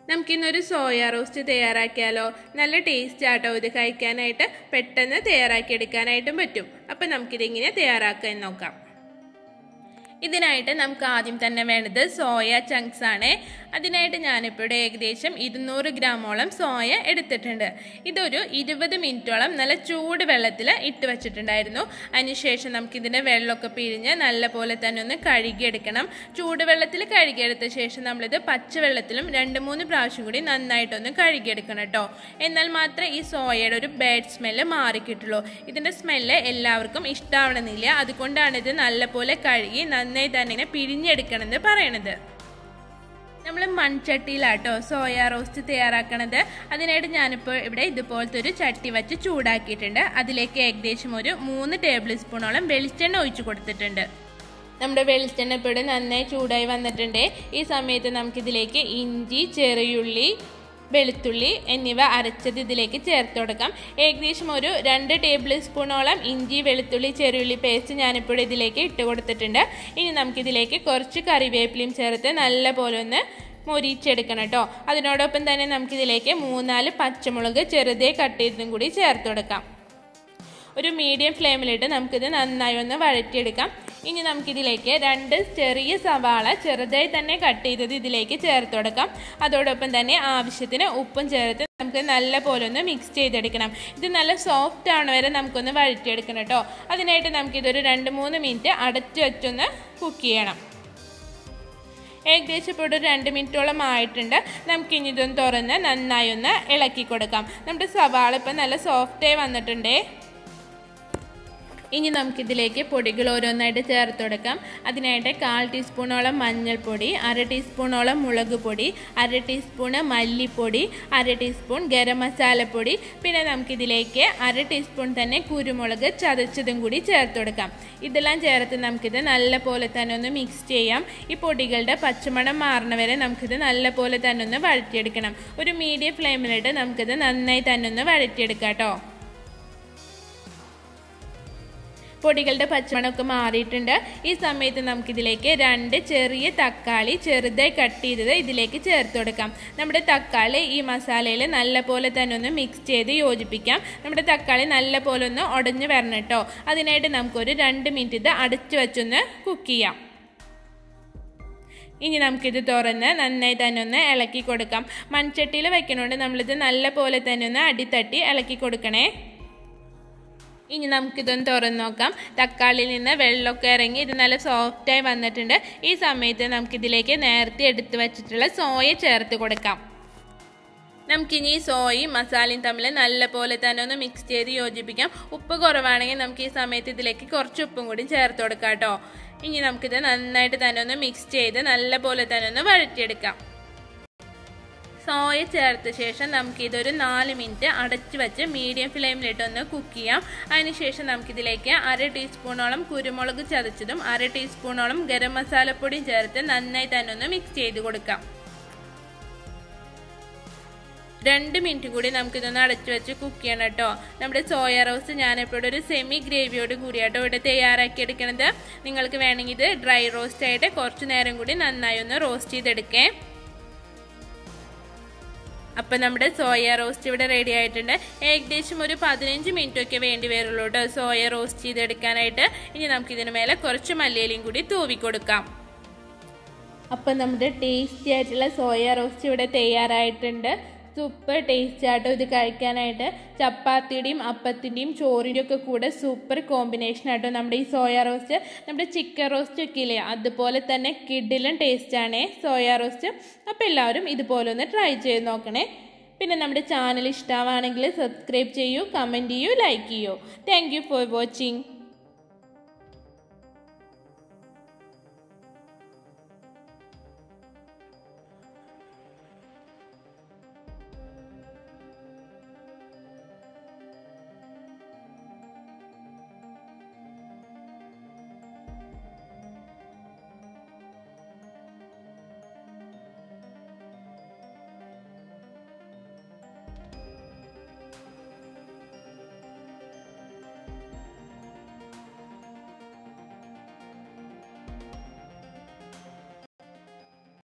നമുക്കിന്നൊരു soya roast തയ്യാറാക്കിയാലോ നല്ല taste ആട്ടോ ഇത് കഴിക്കാനായിട്ട് പെട്ടെന്ന് തയ്യാറാക്കി എടുക്കാനായിട്ടും പറ്റും അപ്പം നമുക്കിതെങ്ങനെ തയ്യാറാക്കാൻ നോക്കാം ഇതിനായിട്ട് നമുക്ക് ആദ്യം തന്നെ വേണ്ടത് സോയ ചങ്ക്സ് ആണ് അതിനായിട്ട് ഞാനിപ്പോൾ ഇവിടെ ഏകദേശം ഇരുന്നൂറ് ഗ്രാമോളം സോയ എടുത്തിട്ടുണ്ട് ഇതൊരു ഇരുപത് മിനിറ്റോളം നല്ല ചൂട് വെള്ളത്തിൽ ഇട്ട് വെച്ചിട്ടുണ്ടായിരുന്നു അതിനുശേഷം നമുക്കിതിൻ്റെ വെള്ളമൊക്കെ പിഴിഞ്ഞ് നല്ല പോലെ തന്നെ ഒന്ന് കഴുകിയെടുക്കണം ചൂടുവെള്ളത്തിൽ കഴുകിയെടുത്ത ശേഷം നമ്മളിത് പച്ചവെള്ളത്തിലും രണ്ട് മൂന്ന് പ്രാവശ്യം കൂടി നന്നായിട്ടൊന്ന് കഴുകിയെടുക്കണം കേട്ടോ എന്നാൽ മാത്രമേ ഈ സോയയുടെ ഒരു ബാഡ് സ്മെല്ല് മാറിക്കിട്ടുള്ളൂ ഇതിൻ്റെ സ്മെല്ല് എല്ലാവർക്കും ഇഷ്ടാവണമെന്നില്ല അതുകൊണ്ടാണ് ഇത് നല്ലപോലെ കഴുകി നന്നായി തന്നെ ഇങ്ങനെ പിഴിഞ്ഞെടുക്കണമെന്ന് പറയണത് നമ്മൾ മൺചട്ടിയിലാട്ടോ സോയ റോസ്റ്റ് തയ്യാറാക്കണത് അതിനായിട്ട് ഞാനിപ്പോൾ ഇവിടെ ഇതുപോലത്തെ ഒരു ചട്ടി വെച്ച് ചൂടാക്കിയിട്ടുണ്ട് അതിലേക്ക് ഏകദേശം ഒരു മൂന്ന് ടേബിൾ സ്പൂണോളം വെളിച്ചെണ്ണ ഒഴിച്ചു കൊടുത്തിട്ടുണ്ട് നമ്മുടെ വെളിച്ചെണ്ണ ഇപ്പോൾ ഇവിടെ നന്നായി ചൂടായി വന്നിട്ടുണ്ട് ഈ സമയത്ത് നമുക്കിതിലേക്ക് ഇഞ്ചി ചെറിയുള്ളി വെളുത്തുള്ളി എന്നിവ അരച്ചത് ഇതിലേക്ക് ചേർത്ത് കൊടുക്കാം ഏകദേശം ഒരു രണ്ട് ടേബിൾ സ്പൂണോളം ഇഞ്ചി വെളുത്തുള്ളി ചെറിയുള്ളി പേസ്റ്റ് ഞാനിപ്പോൾ ഇതിലേക്ക് ഇട്ട് കൊടുത്തിട്ടുണ്ട് ഇനി നമുക്കിതിലേക്ക് കുറച്ച് കറിവേപ്പിലയും ചേർത്ത് നല്ല പോലെ ഒന്ന് മൊരിച്ചെടുക്കണം കേട്ടോ അതിനോടൊപ്പം തന്നെ നമുക്കിതിലേക്ക് മൂന്നാല് പച്ചമുളക് ചെറുതേ കട്ട് ചെയ്തതും കൂടി ചേർത്ത് കൊടുക്കാം ഒരു മീഡിയം ഫ്ലെയിമിലിട്ട് നമുക്കിത് നന്നായി ഒന്ന് വഴറ്റിയെടുക്കാം ഇനി നമുക്കിതിലേക്ക് രണ്ട് ചെറിയ സവാള ചെറുതായി തന്നെ കട്ട് ചെയ്തത് ഇതിലേക്ക് ചേർത്ത് കൊടുക്കാം അതോടൊപ്പം തന്നെ ആവശ്യത്തിന് ഉപ്പും ചേർത്ത് നമുക്ക് നല്ല പോലെ ഒന്ന് മിക്സ് ചെയ്തെടുക്കണം ഇത് നല്ല സോഫ്റ്റ് ആവണ വരെ നമുക്കൊന്ന് വഴറ്റിയെടുക്കണം കേട്ടോ അതിനായിട്ട് നമുക്കിതൊരു രണ്ട് മൂന്ന് മിനിറ്റ് അടച്ചു വെച്ചൊന്ന് കുക്ക് ചെയ്യണം ഏകദേശം ഇപ്പോൾ ഒരു രണ്ട് മിനിറ്റോളം ആയിട്ടുണ്ട് നമുക്കിനി ഇതൊന്ന് തുറന്ന് നന്നായി ഒന്ന് ഇളക്കി കൊടുക്കാം നമ്മുടെ സവാള ഇപ്പം നല്ല സോഫ്റ്റായി വന്നിട്ടുണ്ടേ ഇനി നമുക്കിതിലേക്ക് പൊടികൾ ഓരോന്നായിട്ട് ചേർത്ത് കൊടുക്കാം അതിനായിട്ട് കാൽ ടീസ്പൂണോളം മഞ്ഞൾപ്പൊടി അര ടീസ്പൂണോളം മുളക് പൊടി അര ടീസ്പൂണ് മല്ലിപ്പൊടി അര ടീസ്പൂൺ ഗരം മസാലപ്പൊടി പിന്നെ നമുക്കിതിലേക്ക് അര ടീസ്പൂൺ തന്നെ കുരുമുളക് ചതച്ചതും കൂടി ചേർത്ത് കൊടുക്കാം ഇതെല്ലാം ചേർത്ത് നമുക്കിത് നല്ല പോലെ തന്നെ ഒന്ന് മിക്സ് ചെയ്യാം ഈ പൊടികളുടെ പച്ചമണം മാറണ വരെ നമുക്കിത് നല്ല പോലെ തന്നെ ഒന്ന് വഴറ്റിയെടുക്കണം ഒരു മീഡിയം ഫ്ലെയിമിലിട്ട് നമുക്കിത് നന്നായി തന്നെ ഒന്ന് വഴറ്റിയെടുക്കാം കേട്ടോ പൊടികളുടെ പച്ചമണമൊക്കെ മാറിയിട്ടുണ്ട് ഈ സമയത്ത് നമുക്കിതിലേക്ക് രണ്ട് ചെറിയ തക്കാളി ചെറുതായി കട്ട് ചെയ്തത് ഇതിലേക്ക് ചേർത്ത് കൊടുക്കാം നമ്മുടെ തക്കാളി ഈ മസാലയിൽ നല്ല പോലെ തന്നെ ഒന്ന് മിക്സ് ചെയ്ത് യോജിപ്പിക്കാം നമ്മുടെ തക്കാളി നല്ല പോലെ ഒന്ന് ഉടഞ്ഞു വരണം കേട്ടോ അതിനായിട്ട് നമുക്കൊരു രണ്ട് മിനിറ്റ് ഇത് അടച്ചു വെച്ചൊന്ന് കുക്ക് ചെയ്യാം ഇനി നമുക്കിത് തുറന്ന് നന്നായി തന്നെ ഒന്ന് ഇളക്കി കൊടുക്കാം മൺചട്ടിയിൽ വെക്കണോണ്ട് നമ്മളിത് നല്ല പോലെ തന്നെ ഒന്ന് അടിത്തട്ടി ഇളക്കി കൊടുക്കണേ ഇനി നമുക്കിതൊന്ന് തുറന്ന് നോക്കാം തക്കാളിയിൽ നിന്ന് വെള്ളമൊക്കെ ഇറങ്ങി ഇത് നല്ല സോഫ്റ്റായി വന്നിട്ടുണ്ട് ഈ സമയത്ത് നമുക്കിതിലേക്ക് നേരത്തെ എടുത്ത് വെച്ചിട്ടുള്ള സോയ ചേർത്ത് കൊടുക്കാം നമുക്കിനി ഈ സോയയും മസാലയും തമ്മിൽ നല്ല പോലെ തന്നെ ഒന്ന് മിക്സ് ചെയ്ത് യോജിപ്പിക്കാം ഉപ്പ് കുറവാണെങ്കിൽ നമുക്ക് ഈ സമയത്ത് ഇതിലേക്ക് കുറച്ച് ഉപ്പും കൂടി ചേർത്ത് കൊടുക്കാം കേട്ടോ ഇനി നമുക്കിത് നന്നായിട്ട് തന്നെ ഒന്ന് മിക്സ് ചെയ്ത് നല്ല പോലെ തന്നെ ഒന്ന് വഴറ്റിയെടുക്കാം സോയ ചേർത്ത ശേഷം നമുക്ക് ഇതൊരു നാല് മിനിറ്റ് അടച്ചു വെച്ച് മീഡിയം ഫ്ലെയിമിലിട്ട് ഒന്ന് കുക്ക് ചെയ്യാം അതിനുശേഷം നമുക്കിതിലേക്ക് അര ടീസ്പൂണോളം കുരുമുളക് ചതച്ചതും അര ടീസ്പൂണോളം ഗരം മസാലപ്പൊടിയും ചേർത്ത് നന്നായി തന്നെ ഒന്ന് മിക്സ് ചെയ്ത് കൊടുക്കാം രണ്ട് മിനിറ്റ് കൂടി നമുക്കിതൊന്ന് അടച്ചു വെച്ച് കുക്ക് ചെയ്യണം കേട്ടോ നമ്മുടെ സോയ റോസ് ഞാനിപ്പോൾ ഒരു സെമി ഗ്രേവിയോട് കൂടിയാട്ടോ ഇവിടെ തയ്യാറാക്കി എടുക്കണത് നിങ്ങൾക്ക് വേണമെങ്കിൽ ഇത് ഡ്രൈ റോസ്റ്റ് ആയിട്ട് കുറച്ച് നേരം കൂടി നന്നായി ഒന്ന് റോസ്റ്റ് ചെയ്തെടുക്കേ അപ്പം നമ്മുടെ സോയ റോസ്റ്റ് ഇവിടെ റെഡി ആയിട്ടുണ്ട് ഏകദേശം ഒരു പതിനഞ്ച് മിനിറ്റ് ഒക്കെ വേണ്ടി വരുള്ളൂ കേട്ടോ സോയ റോസ്റ്റ് ചെയ്തെടുക്കാനായിട്ട് ഇനി നമുക്ക് ഇതിന് മേലെ കുറച്ച് മല്ലിയിലയും കൂടി തൂവി കൊടുക്കാം അപ്പം നമ്മുടെ ടേസ്റ്റി ആയിട്ടുള്ള സോയ റോസ്റ്റ് ഇവിടെ തയ്യാറായിട്ടുണ്ട് സൂപ്പർ ടേസ്റ്റ് ആട്ടോ ഇത് കഴിക്കാനായിട്ട് ചപ്പാത്തിയുടെയും അപ്പത്തിൻ്റെയും ചോറിൻ്റെയും ഒക്കെ കൂടെ സൂപ്പർ കോമ്പിനേഷൻ ആട്ടോ നമ്മുടെ ഈ സോയ റോസ്റ്റ് നമ്മുടെ ചിക്കൻ റോസ്റ്റ് ഒക്കെ ഇല്ലേ അതുപോലെ തന്നെ കിഡിലും ടേസ്റ്റാണേ സോയ റോസ്റ്റ് അപ്പോൾ എല്ലാവരും ഇതുപോലെ ഒന്ന് ട്രൈ ചെയ്ത് നോക്കണേ പിന്നെ നമ്മുടെ ചാനൽ ഇഷ്ടമാണെങ്കിൽ സബ്സ്ക്രൈബ് ചെയ്യൂ കമൻറ്റ് ചെയ്യൂ ലൈക്ക് ചെയ്യൂ താങ്ക് ഫോർ വാച്ചിങ്